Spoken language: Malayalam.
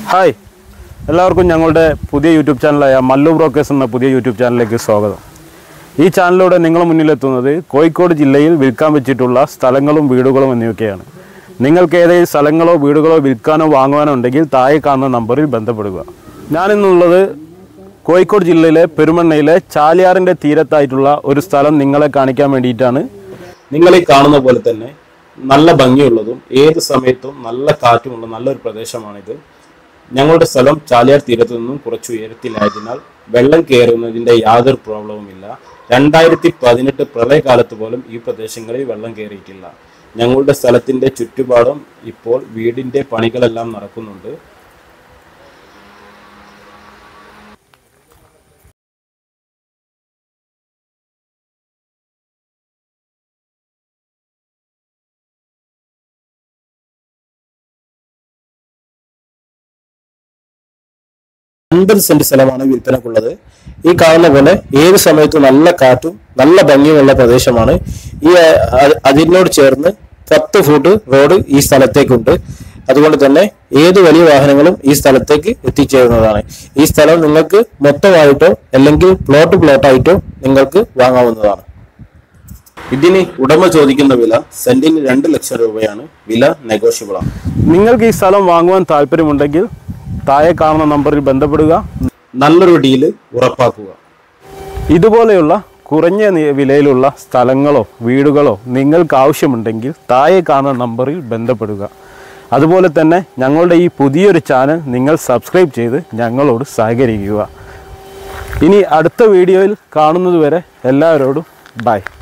ഹായ് എല്ലാവർക്കും ഞങ്ങളുടെ പുതിയ യൂട്യൂബ് ചാനലായ മല്ലു ബ്രോക്കേഴ്സ് എന്ന പുതിയ യൂട്യൂബ് ചാനലിലേക്ക് സ്വാഗതം ഈ ചാനലിലൂടെ നിങ്ങൾ മുന്നിലെത്തുന്നത് കോഴിക്കോട് ജില്ലയിൽ വിൽക്കാൻ വെച്ചിട്ടുള്ള സ്ഥലങ്ങളും വീടുകളും എന്നിവയൊക്കെയാണ് നിങ്ങൾക്ക് ഏതെങ്കിലും സ്ഥലങ്ങളോ വീടുകളോ വിൽക്കാനോ വാങ്ങുവാനോ ഉണ്ടെങ്കിൽ താഴെ കാണുന്ന നമ്പറിൽ ബന്ധപ്പെടുക ഞാനിന്നുള്ളത് കോഴിക്കോട് ജില്ലയിലെ പെരുമണ്ണയിലെ ചാലിയാറിൻ്റെ തീരത്തായിട്ടുള്ള ഒരു സ്ഥലം നിങ്ങളെ കാണിക്കാൻ വേണ്ടിയിട്ടാണ് നിങ്ങൾ ഈ കാണുന്ന പോലെ തന്നെ നല്ല ഭംഗിയുള്ളതും ഏത് സമയത്തും നല്ല കാറ്റുമുള്ള നല്ലൊരു പ്രദേശമാണിത് ഞങ്ങളുടെ സ്ഥലം ചാലിയാർ തീരത്തു നിന്നും കുറച്ച് ഉയരത്തിലായതിനാൽ വെള്ളം കയറുന്നതിന്റെ യാതൊരു പ്രോബ്ലവുമില്ല രണ്ടായിരത്തി പതിനെട്ട് പ്രളയകാലത്ത് പോലും ഈ പ്രദേശങ്ങളിൽ വെള്ളം കയറിയിട്ടില്ല ഞങ്ങളുടെ സ്ഥലത്തിന്റെ ചുറ്റുപാടും ഇപ്പോൾ വീടിന്റെ പണികളെല്ലാം നടക്കുന്നുണ്ട് അൻപത് സെന്റ് സ്ഥലമാണ് വിൽപ്പനക്കുള്ളത് ഈ കാണുന്ന പോലെ ഏത് സമയത്തും നല്ല കാറ്റും നല്ല ഭംഗിയുമുള്ള പ്രദേശമാണ് ഈ അ- അതിനോട് ചേർന്ന് പത്ത് ഫുട്ട് റോഡ് ഈ സ്ഥലത്തേക്കുണ്ട് അതുകൊണ്ട് തന്നെ ഏത് വലിയ വാഹനങ്ങളും ഈ സ്ഥലത്തേക്ക് എത്തിച്ചേരുന്നതാണ് ഈ സ്ഥലം നിങ്ങൾക്ക് മൊത്തമായിട്ടോ അല്ലെങ്കിൽ പ്ലോട്ട് പ്ലോട്ടായിട്ടോ നിങ്ങൾക്ക് വാങ്ങാവുന്നതാണ് ഇതിന് ഉടമ ചോദിക്കുന്ന വില സെന്റിന് രണ്ട് ലക്ഷം രൂപയാണ് വില നെഗോഷ്യബിൾ ആണ് നിങ്ങൾക്ക് ഈ സ്ഥലം വാങ്ങുവാൻ താല്പര്യമുണ്ടെങ്കിൽ താഴെ കാണുന്ന നമ്പറിൽ ബന്ധപ്പെടുക നല്ലൊരു ഡീല് ഉറപ്പാക്കുക ഇതുപോലെയുള്ള കുറഞ്ഞ നി- വിലയിലുള്ള സ്ഥലങ്ങളോ വീടുകളോ നിങ്ങൾക്ക് ആവശ്യമുണ്ടെങ്കിൽ താഴെ കാണുന്ന നമ്പറിൽ ബന്ധപ്പെടുക അതുപോലെ തന്നെ ഞങ്ങളുടെ ഈ പുതിയൊരു ചാനൽ നിങ്ങൾ സബ്സ്ക്രൈബ് ചെയ്ത് ഞങ്ങളോട് സഹകരിക്കുക ഇനി അടുത്ത വീഡിയോയിൽ കാണുന്നതുവരെ എല്ലാവരോടും ബൈ